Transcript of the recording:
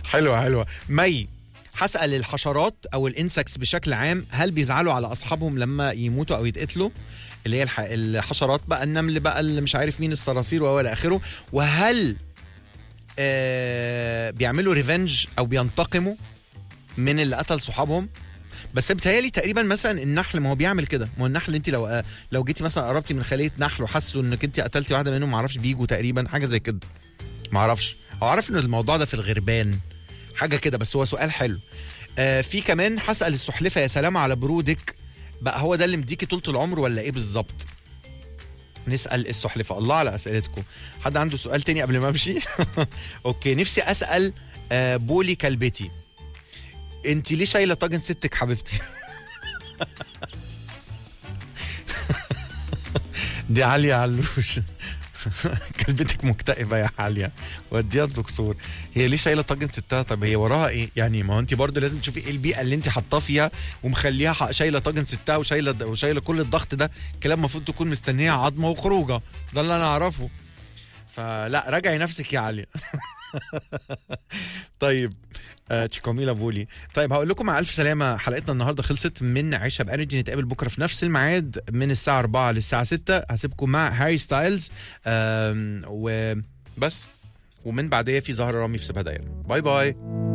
حلوه حلوه مي هسأل الحشرات او الانسكس بشكل عام هل بيزعلوا على اصحابهم لما يموتوا او يتقتلوا اللي هي الح... الحشرات بقى النمل بقى اللي مش عارف مين الصراصير والى اخره وهل آه بيعملوا ريفنج او بينتقموا من اللي قتل صحابهم بس بيتهيألي تقريبا مثلا النحل ما هو بيعمل كده ما هو النحل انت لو آه لو جيتي مثلا قربتي من خليه نحل وحسوا انك انت قتلتي واحده منهم ما اعرفش بيجوا تقريبا حاجه زي كده ما اعرفش هو عارف ان الموضوع ده في الغربان حاجه كده بس هو سؤال حلو آه في كمان هسال السحلفه يا سلام على برودك بقى هو ده اللي مديكي طولة العمر ولا ايه بالظبط نسال السحلفه الله على اسئلتكم حد عنده سؤال تاني قبل ما امشي اوكي نفسي اسال آه بولي كلبتي انت ليه شايله طاجن ستك حبيبتي دي عليا علوش كلبتك مكتئبه يا حاليا وديها الدكتور هي ليه شايله طاجن ستها طب هي وراها ايه يعني ما هو انت برضه لازم تشوفي ايه البيئه اللي انت حاطاه فيها ومخليها ح- شايله طاجن ستها وشايله وشايله كل الضغط ده كلام المفروض تكون مستنيه عظمه وخروجه ده اللي انا اعرفه فلا راجعي نفسك يا عليا طيب آه تشيكوميلا بولي طيب هقول لكم مع الف سلامه حلقتنا النهارده خلصت من عيشه بانرجي نتقابل بكره في نفس الميعاد من الساعه 4 للساعه 6 هسيبكم مع هاري ستايلز آم، وبس ومن بعديه في زهره رامي في سبها دايره باي باي